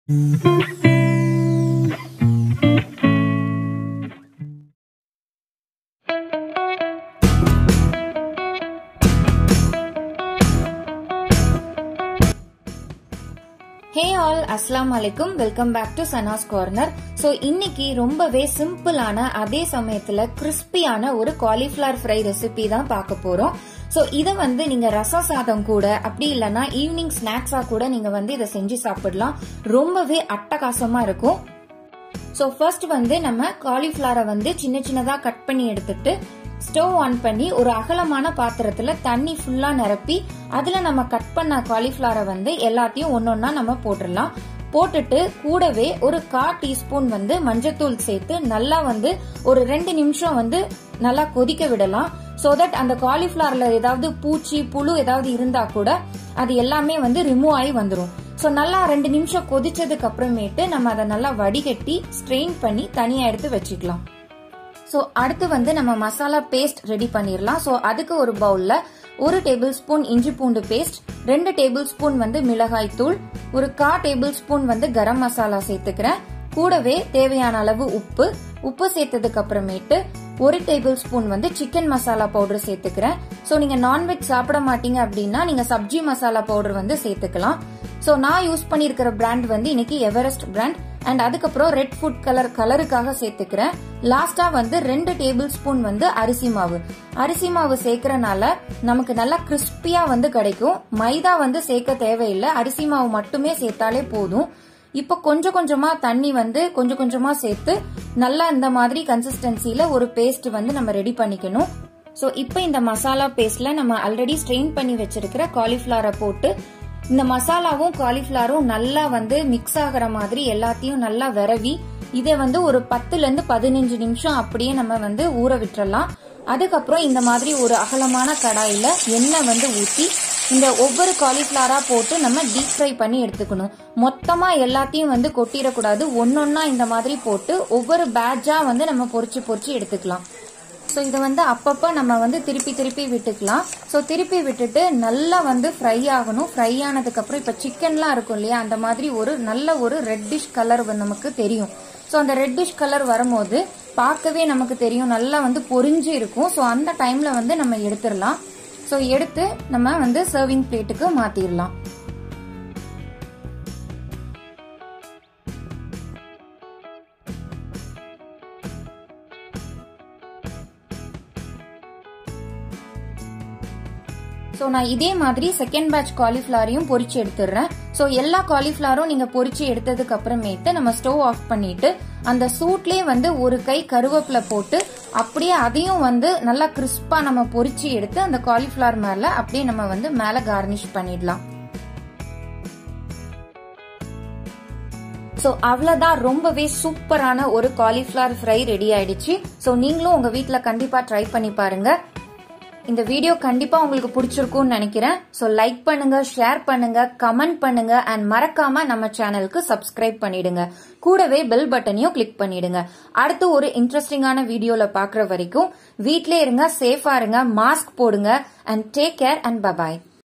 ஹே ஆல் அஸ்லாம் அலைக்கும் welcome back to Sana's corner so இன்னைக்கு ரொம்பவே சிம்பிளான அதே சமயத்துல கிறிஸ்பியான ஒரு காலிஃபிளவர் ஃப்ரை ரெசிபி தான் பார்க்க போறோம் ஸோ இதை வந்து நீங்க ரச சாதம் கூட அப்படி இல்லைன்னா ஈவினிங் ஸ்நாக்ஸா கூட நீங்க வந்து இதை செஞ்சு சாப்பிடலாம் ரொம்பவே அட்டகாசமா இருக்கும் ஸோ ஃபர்ஸ்ட் வந்து நம்ம காலிஃபிளவரை வந்து சின்ன சின்னதா கட் பண்ணி எடுத்துட்டு ஸ்டவ் ஆன் பண்ணி ஒரு அகலமான பாத்திரத்துல தண்ணி ஃபுல்லா நிரப்பி அதுல நம்ம கட் பண்ண காலிஃபிளவரை வந்து எல்லாத்தையும் ஒன்னொன்னா நம்ம போட்டுடலாம் போட்டுட்டு கூடவே ஒரு கா டீஸ்பூன் வந்து மஞ்சத்தூள் சேர்த்து நல்லா வந்து ஒரு ரெண்டு நிமிஷம் வந்து நல்லா கொதிக்க விடலாம் சோ தட் அந்த காலிஃபிளவர்ல ஏதாவது பூச்சி புழு ஏதாவது இருந்தா கூட அது எல்லாமே வந்து ரிமூவ் ஆகி வந்துடும் ஸோ நல்லா ரெண்டு நிமிஷம் கொதிச்சதுக்கு அப்புறமேட்டு நம்ம அதை நல்லா வடிகட்டி ஸ்ட்ரெயின் பண்ணி தனியா எடுத்து வச்சுக்கலாம் ஸோ அடுத்து வந்து நம்ம மசாலா பேஸ்ட் ரெடி பண்ணிடலாம் ஸோ அதுக்கு ஒரு பவுல்ல ஒரு டேபிள் ஸ்பூன் இஞ்சி பூண்டு பேஸ்ட் ரெண்டு டேபிள் ஸ்பூன் வந்து மிளகாய் தூள் ஒரு கா டேபிள் ஸ்பூன் வந்து கரம் மசாலா சேர்த்துக்கிறேன் கூடவே தேவையான அளவு உப்பு உப்பு சேர்த்ததுக்கு அப்புறமேட்டு ஒரு டேபிள் ஸ்பூன் வந்து சிக்கன் மசாலா பவுடர் சேர்த்துக்கிறேன் ஸோ நீங்க நான்வெஜ் சாப்பிட மாட்டீங்க அப்படின்னா நீங்க சப்ஜி மசாலா பவுடர் வந்து சேர்த்துக்கலாம் ஸோ நான் யூஸ் பண்ணியிருக்கிற பிராண்ட் வந்து இன்னைக்கு எவரெஸ்ட் பிராண்ட் அண்ட் அதுக்கப்புறம் ரெட் ஃபுட் கலர் கலருக்காக சேர்த்துக்கிறேன் லாஸ்டா வந்து ரெண்டு டேபிள் ஸ்பூன் வந்து அரிசி மாவு அரிசி மாவு சேர்க்கறனால நமக்கு நல்லா கிறிஸ்பியா வந்து கிடைக்கும் மைதா வந்து சேர்க்க தேவையில்லை அரிசி மாவு மட்டுமே சேர்த்தாலே போதும் இப்போ கொஞ்சம் கொஞ்சமா தண்ணி வந்து கொஞ்சம் கொஞ்சமா சேர்த்து நல்லா இந்த மாதிரி கன்சிஸ்டன்சில ஒரு பேஸ்ட் வந்து நம்ம ரெடி பண்ணிக்கணும் ஸோ இப்போ இந்த மசாலா பேஸ்ட்ல நம்ம ஆல்ரெடி ஸ்ட்ரெயின் பண்ணி வச்சிருக்கிற காலிஃபிளவரை போட்டு இந்த மசாலாவும் காலிஃபிளவரும் நல்லா வந்து மிக்ஸ் ஆகிற மாதிரி எல்லாத்தையும் நல்லா விரவி இதை வந்து ஒரு பத்துல இருந்து பதினஞ்சு நிமிஷம் அப்படியே நம்ம வந்து ஊற விட்டுறலாம் அதுக்கப்புறம் இந்த மாதிரி ஒரு அகலமான கடாயில எண்ணெய் வந்து ஊற்றி இந்த ஒவ்வொரு காலிஃபிளவரா போட்டு நம்ம டீப் ஃப்ரை பண்ணி எடுத்துக்கணும் மொத்தமா எல்லாத்தையும் வந்து கொட்டிடக்கூடாது ஒன்னொன்னா இந்த மாதிரி போட்டு ஒவ்வொரு பேட்சா வந்து நம்ம பொறிச்சு பொறிச்சு எடுத்துக்கலாம் ஸோ இதை வந்து அப்பப்போ நம்ம வந்து திருப்பி திருப்பி விட்டுக்கலாம் ஸோ திருப்பி விட்டுட்டு நல்லா வந்து ஃப்ரை ஆகணும் ஃப்ரை ஆனதுக்கப்புறம் இப்போ சிக்கன்லாம் இருக்கும் இல்லையா அந்த மாதிரி ஒரு நல்ல ஒரு ரெட்டிஷ் கலர் நமக்கு தெரியும் ஸோ அந்த ரெட்டிஷ் கலர் வரும்போது பார்க்கவே நமக்கு தெரியும் நல்லா வந்து பொரிஞ்சு இருக்கும் ஸோ அந்த டைம்ல வந்து நம்ம எடுத்துடலாம் ஸோ எடுத்து நம்ம வந்து சர்விங் பிளேட்டுக்கு மாத்திடலாம் ஸோ நான் இதே மாதிரி செகண்ட் பேட்ச் காலிஃபிளவரையும் பொரிச்சு எடுத்துடுறேன் ஸோ எல்லா காலிஃபிளவரும் நீங்க பொரிச்சு எடுத்ததுக்கு அப்புறமேட்டு நம்ம ஸ்டவ் ஆஃப் பண்ணிட்டு அந்த சூட்லயே வந்து ஒரு கை கருவேப்பிலை போட்டு அப்படியே அதையும் வந்து நல்லா கிறிஸ்பா நம்ம பொரிச்சு எடுத்து அந்த காலிஃபிளவர் மேல அப்படியே நம்ம வந்து மேல கார்னிஷ் பண்ணிடலாம் ஸோ அவ்வளோதான் ரொம்பவே சூப்பரான ஒரு காலிஃபிளவர் ஃப்ரை ரெடி ஆயிடுச்சு ஸோ நீங்களும் உங்க வீட்டில் கண்டிப்பா ட்ரை பண்ணி பாருங்க இந்த வீடியோ கண்டிப்பா உங்களுக்கு பிடிச்சிருக்கும்னு நினைக்கிறேன் ஸோ லைக் பண்ணுங்க ஷேர் பண்ணுங்க கமெண்ட் பண்ணுங்க அண்ட் மறக்காம நம்ம சேனலுக்கு சப்ஸ்கிரைப் பண்ணிடுங்க கூடவே பெல் பட்டனையும் கிளிக் பண்ணிடுங்க அடுத்து ஒரு இன்ட்ரெஸ்டிங்கான வீடியோல பாக்குற வரைக்கும் வீட்லயே இருங்க சேஃபா இருங்க மாஸ்க் போடுங்க and take care and bye bye